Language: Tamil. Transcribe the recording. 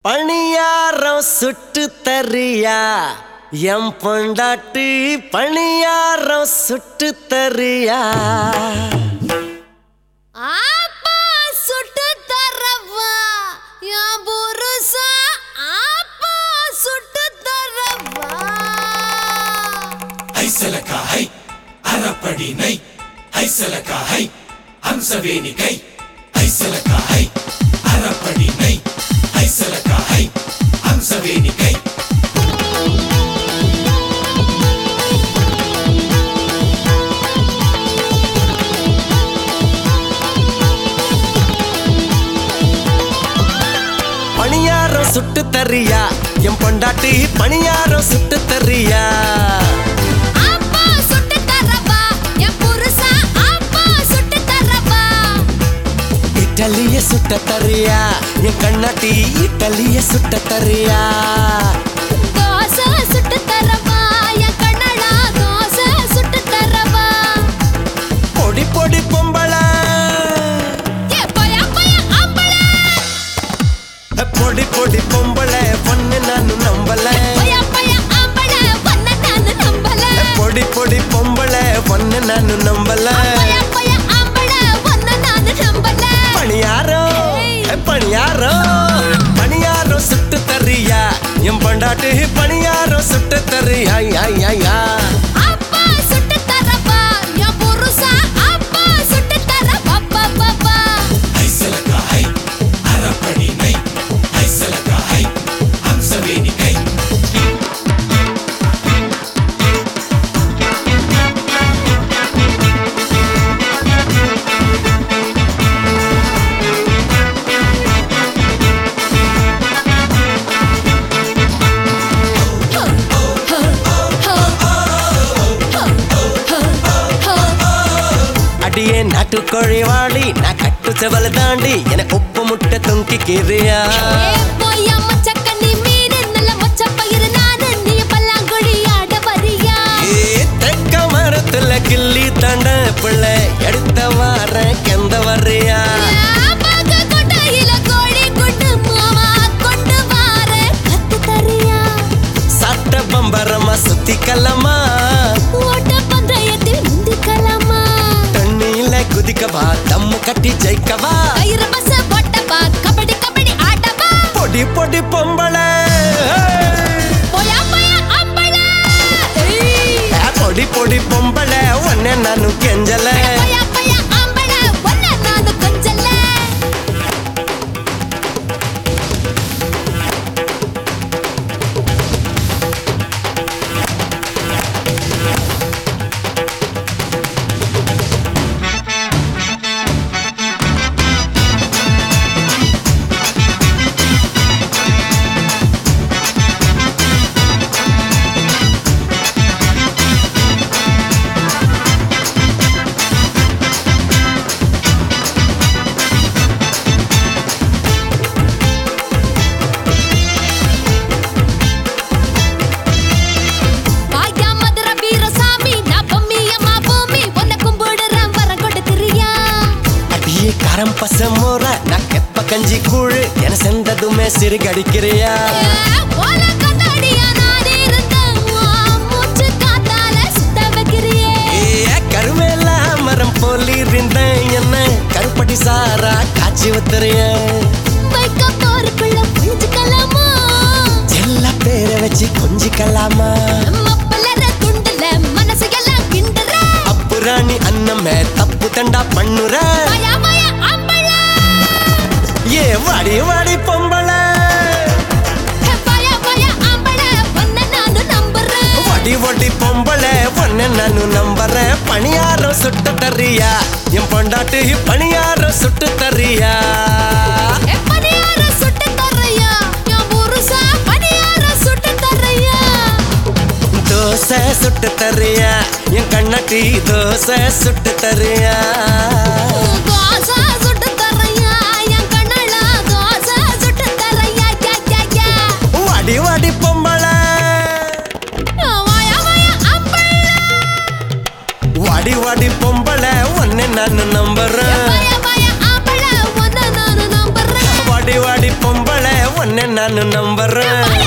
பணியாரம் சுட்டு தரியா எம் பொண்டாட்டி பணியாரம் சுட்டு தரியா ஆப்பா சுட்டு தரவா என் புருஷா ஆப்பா சுட்டு தரவா ಹೈಸಲಕ ಹೈ ಅರಪಡಿ ನೈ ಹೈಸಲಕ ಹೈ ಹಂಸವೇಣಿ ಕೈ ಹೈಸಲಕ ಹೈ ಅರಪಡಿ ನೈ ಹೈಸಲಕ ಹೈ ಹಂಸವೇಣಿ ಕೈ பணியாரம் சுட்டு தரியா எம் பொண்டாட்டி பணியாரம் சுட்டு தரியா ஆப்பா சுட்டு தரவா என் புருஷா ஆப்பா சுட்டு தரவா இட்டலிய சுட்ட தரியா என் கண்ணாட்டி இட்டலிய சுட்ட தரியா தோசை சுட்டு தரவா என் கண்ணடா தோசை சுட்டு தரவா பொடி பொடி பொம்பள ஏ பயா பயா ஆம்பள பொடி பொடி பொம்பள பொண்ணு நானு நம்பல பயா பயா ஆம்பள பண்ண நானு நம்பல பொடி பொடி பொம்பள பொண்ணு நானு நம்பல பயா பயா ஆம்பள பண்ண நானு நம்பல பணியாரம் பணியாரம் பணியாரம் சுட்டு தரியா என் பொண்டாட்டி பணியாரம் சுட்டு தரியா யா, யா, யா. அப்பா சுட்டு தரவா என் புருஷா அப்பா சுட்டு தரவா பா பா பா ಹೈಸಲಕ ಹೈ ಅರಪಡಿ ನೈ ಹೈಸಲಕ ಹೈ ಹಂಸವೇಣಿ ಕೈ அடியே நாட்டுக்கோழி வாடி நான் கட்டு செவல தாண்டி என உப்பு முட்டை தொங்கிக்கிறியா ஏ போயா மச்சக்கண்ணி மீன் நல்ல மொச்ச பயிறு நானு நீ பல்லாங்குழி ஆட வரியா ஏ, தெக்க மரத்துல கிள்ளி தண்ட பிள்ளை எடுத்த வார கெந்த வர்றியா பாக்க கொட்டையில கோழி குண்டு மாமா கொண்டு வார கத்து தரியா சட்ட பம்பரமா சுத்திக்கலமா ஓட்ட பந்தயத்தில் முந்திக்கலாமா தண்ணியில குதிக்கவா தம்மு கட்டி ஜெயிக்கவா கயிறு பஸ் போட்டப்பா கபடி கபடி ஆட்டப்பா பொடி பொடி பொம்பளை போயா போயா அம்பள ஏய் ஏ, பொடி பொடி பொம்பளை உன்னை நானு கெஞ்சல பயா பயா ஆம்பள ஒன்ன நானு கொஞ்சல்ல வாயா மதுர வீரசாமி நான் பொம்மியம்மா பூமி உன்னை கும்பிடுறேன் வரம் கொடுத்துறியா அடியே காரம் பசமோர நான் கெப்ப கஞ்சி கூழு என சென்றதுமே சிறுகடிக்கிறியா ஓல கண்ணாடியா நான் இருந்தேன் உன் மூச்சு காத்தால சுத்த வைக்கிறியே ஏ கருவேல மரம் போலி இருந்தேன் என்ன கருப்பட்டி சாரா காய்ச்சி ஊத்துறிய வைக்க போருக்குள்ள புரிஞ்சுக்கலாமா எல்லா பேரை வச்சு கொஞ்சிக்கலாமா மப்பலற துண்டுல மனசு எல்லாம் கிண்டுற அப்புராணி அன்னமே தப்பு தண்டா பண்ணுற பயா பயா அம்பள ஏ வாடி வாடி பொம்பளை பயா பயா அம்பள உன்னை நானு நம்புறேன் வடி வடி பொம்பளை பொண்ணு நானு நம்புறேன் பணியாரம் சுட்டு தரியா என் பொண்டாட்டி பணியாரம் சுட்டு தரியா எப்படியார சுட்டு தர்றையா என் புருஷா பணியார சுட்டு தர்றையா தோசை சுட்டு தரியா என் கண்ணாட்டி தோசை சுட்டு தரியா தோசை சுட்டு தர்றையா என் கண்ணல தோசை சுட்டு தர்றையா யா யா யா வாடி வாடி பொம்பளை வாயா வாயா அம்பள வாடி வாடி பொம்பளை ஒன்னு நான் நம்புறேன் பயா பயா அம்பள உன்னை நானு நம்புறேன் வாடி வாடி பொம்பளை ஒன்னு நான் நம்புறேன்